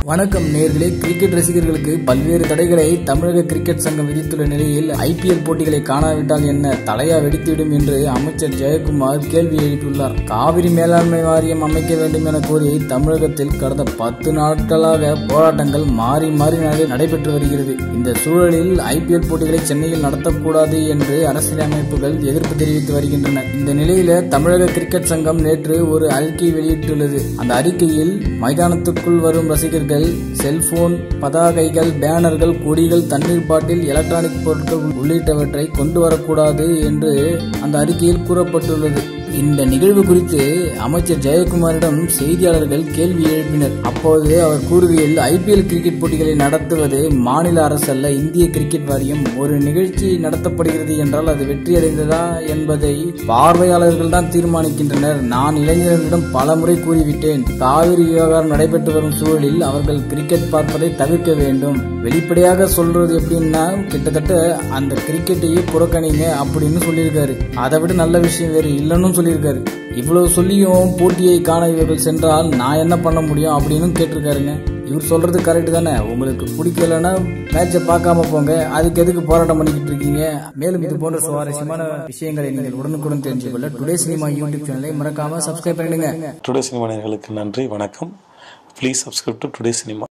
வணக்கம் நேர்களே கிரிக்கெட் ரசிகர்களுக்கு பல்வேறு தடைகளை தமிழக கிரிக்கெட் சங்கம் விதித்துள்ள நிலையில் ஐபிஎல் போட்டிகளை காணாவிட்டால் என்ன தலையா வெடித்துவிடும் என்று அமைச்சர் ஜெயக்குமார் கேள்வி எழுப்பியுள்ளார் காவிரி மேலாண்மை வாரியம் அமைக்க வேண்டும் என கோரி தமிழகத்தில் கடந்த பத்து நாட்களாக போராட்டங்கள் மாறி மாறி நட- நடைபெற்று வருகிறது இந்த சூழலில் ஐபிஎல் போட்டிகளை சென்னையில் நடத்தக்கூடாது என்று அரசியலமைப்புகள் எதிர்ப்பு தெரிவித்து வருகின்றன இந்த நிலையில தமிழக கிரிக்கெட் சங்கம் நேற்று ஒரு அறிக்கை வெளியிட்டுள்ளது அந்த அறிக்கையில் மைதானத்துக்குள் வரும் ரசிகர்கள் செல்போன் பதாகைகள் பேனர்கள் கொடிகள் தண்ணீர் பாட்டில் எலக்ட்ரானிக் பொருட்கள் உள்ளிட்டவற்றை கொண்டு வரக்கூடாது என்று அந்த அறிக்கையில் கூறப்பட்டுள்ளது இந்த நிகழ்வு குறித்து அமைச்சர் ஜெயக்குமாரிடம் செய்தியாளர்கள் கேள்வி எழுப்பினர் அப்போது அவர் கூறுகையில் ஐபிஎல் கிரிக்கெட் போட்டிகளை நடத்துவது மாநில அரசு அல்ல இந்திய கிரிக்கெட் வாரியம் ஒரு நிகழ்ச்சி நடத்தப்படுகிறது என்றால் அது வெற்றியடைந்ததா என்பதை பார்வையாளர்கள் தான் தீர்மானிக்கின்றனர் நான் இளைஞர்களிடம் பலமுறை கூறிவிட்டேன் காவிரி விவகாரம் நடைபெற்று வரும் சூழலில் அவர்கள் கிரிக்கெட் பார்ப்பதை தவிர்க்க வேண்டும் வெளிப்படையாக சொல்றது எப்படின்னா கிட்டத்தட்ட அந்த கிரிக்கெட்டையே புறக்கணிங்க அப்படின்னு சொல்லியிருக்காரு அதை விட நல்ல விஷயம் வேறு இல்லைன்னு சொல்லியிருக்காரு இவ்வளவு சொல்லியும் போட்டியை காண இவர்கள் சென்றால் நான் என்ன பண்ண முடியும் அப்படின்னு கேட்டிருக்காருங்க இவர் சொல்றது கரெக்ட் தானே உங்களுக்கு பிடிக்கலன்னா மேட்சை பார்க்காம போங்க அதுக்கு எதுக்கு போராட்டம் பண்ணிக்கிட்டு இருக்கீங்க மேலும் இது போன்ற சுவாரஸ்யமான விஷயங்களை நீங்கள் உடனுக்குடன் தெரிஞ்சு கொள்ள டுடே சினிமா யூடியூப் சேனலை மறக்காம சப்ஸ்கிரைப் பண்ணிடுங்க டுடே சினிமா நேயர்களுக்கு நன்றி வணக்கம் please subscribe to today cinema